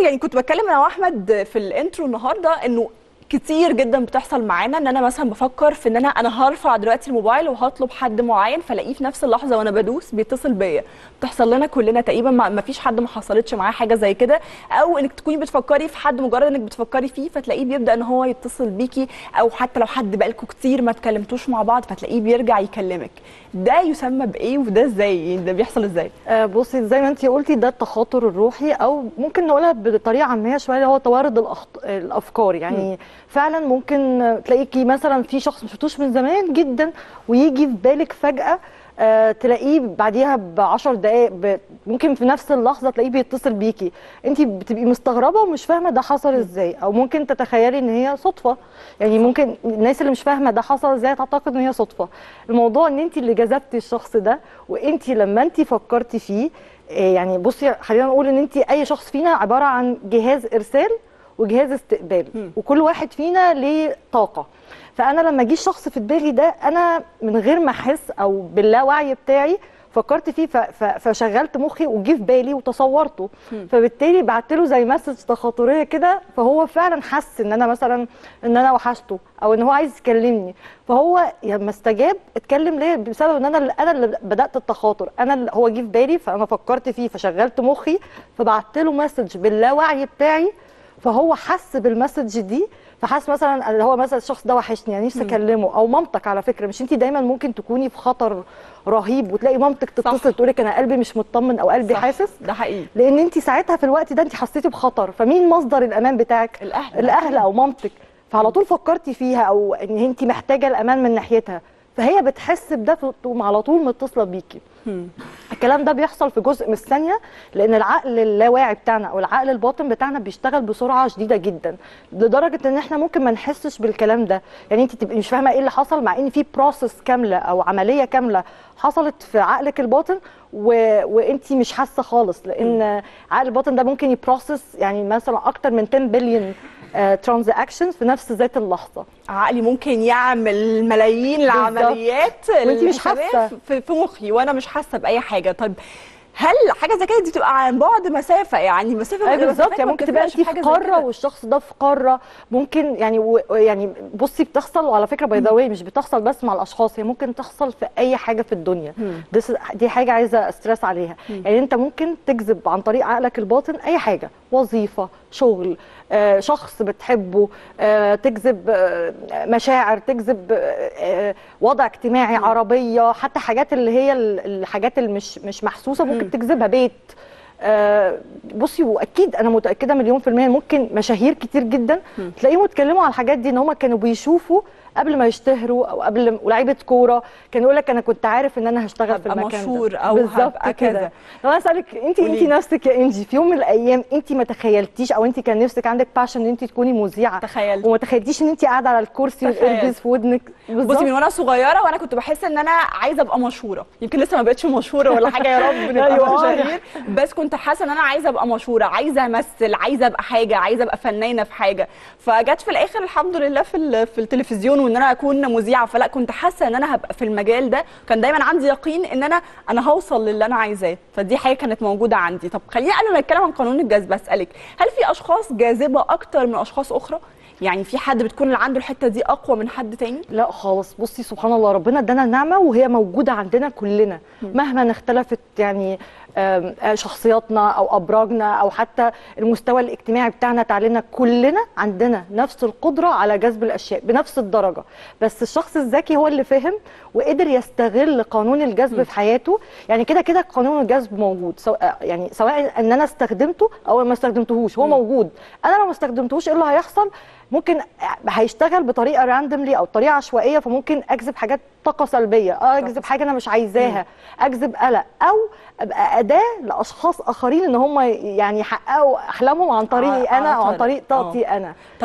يعني كنت بتكلم انا واحمد في الانترو النهارده انه كتير جدا بتحصل معانا ان انا مثلا بفكر في ان انا انا هرفع دلوقتي الموبايل وهطلب حد معين فلاقيه في نفس اللحظه وانا بدوس بيتصل بيا بتحصل لنا كلنا تقريبا ما ما فيش حد ما حصلتش معاه حاجه زي كده او انك تكوني بتفكري في حد مجرد انك بتفكري فيه فتلاقيه بيبدا ان هو يتصل بيكي او حتى لو حد بقالكوا كتير ما اتكلمتوش مع بعض فتلاقيه بيرجع يكلمك ده يسمى بايه وده ازاي يعني ده بيحصل ازاي آه، بصي زي ما انت قلتي ده التخاطر الروحي او ممكن نقولها بطريقه عاميه شويه اللي هو توارد الأخط... الافكار يعني فعلا ممكن تلاقيكي مثلا في شخص ما شفتوش من زمان جدا ويجي في بالك فجاه آه، تلاقيه بعديها ب 10 دقائق ب... ممكن في نفس اللحظه تلاقيه بيتصل بيكي انت بتبقي مستغربه ومش فاهمه ده حصل ازاي او ممكن تتخيلي ان هي صدفه يعني ممكن الناس اللي مش فاهمه ده حصل ازاي تعتقد ان هي صدفه الموضوع ان انت اللي جذبتي الشخص ده وانت لما انت فكرتي فيه آه، يعني بصي خلينا نقول ان انت اي شخص فينا عباره عن جهاز ارسال وجهاز استقبال وكل واحد فينا ليه طاقه فانا لما جه الشخص في دماغي ده انا من غير ما احس او باللاوعي بتاعي فكرت فيه ف- ف- فشغلت مخي وجه في بالي وتصورته فبالتالي بعت له زي مسج تخاطريه كده فهو فعلا حس ان انا مثلا ان انا وحشته او ان هو عايز يكلمني فهو لما استجاب اتكلم ليه بسبب ان انا اللي انا اللي بدات التخاطر انا اللي هو جه في بالي فانا فكرت فيه فشغلت مخي فبعت له مسج باللاوعي بتاعي فهو حس بالمسج دي فحس مثلا اللي هو مثلا الشخص ده وحشني يعني نفسي اكلمه او مامتك على فكره مش انت دايما ممكن تكوني في خطر رهيب وتلاقي مامتك تتصل تقول لك انا قلبي مش مطمن او قلبي صح، حاسس ده حقيقي لان انت ساعتها في الوقت ده انت حسيتي بخطر فمين مصدر الامان بتاعك الأهل. الاهل او مامتك فعلى طول فكرتي فيها او ان انت محتاجه الامان من ناحيتها فهي بتحس بده فتقوم على طول متصله بيكي الكلام ده بيحصل في جزء من الثانيه لان العقل اللاواعي بتاعنا او العقل الباطن بتاعنا بيشتغل بسرعه شديده جدا لدرجه ان احنا ممكن ما نحسش بالكلام ده يعني انت تبقي مش فاهمه ايه اللي حصل مع ان في بروسس كامله او عمليه كامله حصلت في عقلك الباطن و... وانت مش حاسه خالص لان عقل الباطن ده ممكن يبروسس يعني مثلا اكتر من 10 بليون ترانزاكشنز في نفس ذات اللحظه عقلي ممكن يعمل ملايين العمليات وانتي مش الحسابية حاسة. في في مخي وانا مش حاسه باي حاجه طيب هل حاجه زي كده دي بتبقى عن بعد مسافه يعني مسافه ايوه بالظبط مسافات يعني ما ممكن تبقى انت بتفرقش في حاجة زي قاره كده. والشخص ده في قاره ممكن يعني و يعني بصي بتحصل وعلى فكره باي ذا مش بتحصل بس مع الاشخاص هي ممكن تحصل في اي حاجه في الدنيا دي, دي حاجه عايزه استرس عليها يعني انت ممكن تجذب عن طريق عقلك الباطن اي حاجه وظيفه شغل آه، شخص بتحبه آه، تجذب آه، مشاعر تجذب آه، آه، وضع اجتماعي عربيه حتى حاجات اللي هي ال- الحاجات اللي مش مش محسوسه ممكن تجذبها بيت آه، بصي واكيد انا متاكده مليون في الميه ممكن مشاهير كتير جدا تلاقيهم اتكلموا على الحاجات دي ان هم كانوا بيشوفوا قبل ما يشتهروا او قبل ولاعيبه كوره كان يقول لك انا كنت عارف ان انا هشتغل في هبقى المكان مشهور ده أو بالظبط هبقى كده كذا. لو انا اسالك انت انت قوليلي. نفسك يا انجي في يوم من الايام انت ما تخيلتيش او انت كان نفسك عندك باشن ان انت تكوني مذيعه تخيلت. وما تخيلتيش ان انت قاعده على الكرسي تخيلت. والايربيز في ودنك بصي من وانا صغيره وانا كنت بحس ان انا عايزه ابقى مشهوره يمكن لسه ما بقتش مشهوره ولا حاجه يا رب نبقى أيوة. مشاهير بس كنت حاسه ان انا عايزه ابقى مشهوره عايزه امثل عايزه ابقى حاجه عايزه ابقى فنانه في حاجه فجت في الاخر الحمد لله في ال- في التلفزيون وان انا اكون مذيعه فلا كنت حاسه ان انا هبقى في المجال ده كان دايما عندي يقين ان انا انا هوصل للي انا عايزاه فدي حاجه كانت موجوده عندي طب خلينا قبل ما نتكلم عن قانون الجذب اسالك هل في اشخاص جاذبه اكتر من اشخاص اخرى يعني في حد بتكون اللي عنده الحته دي اقوى من حد تاني لا خالص بصي سبحان الله ربنا ادانا النعمه وهي موجوده عندنا كلنا مهما اختلفت يعني آم، آه، شخصياتنا او ابراجنا او حتى المستوى الاجتماعي بتاعنا تعلينا كلنا عندنا نفس القدره على جذب الاشياء بنفس الدرجه بس الشخص الذكي هو اللي فهم وقدر يستغل قانون الجذب في حياته يعني كده كده قانون الجذب موجود سواء يعني سواء ان انا استخدمته او ما استخدمتهوش هو موجود انا لو ما استخدمتهوش ايه اللي هيحصل ممكن هيشتغل بطريقه راندملي او طريقه عشوائيه فممكن اجذب حاجات طاقه سلبيه اه اجذب حاجه انا مش عايزاها اجذب قلق او ابقى اداه لاشخاص اخرين ان هم يعني يحققوا احلامهم عن طريقي ع- انا او عن عن طريق طريق- آه. طاقتي انا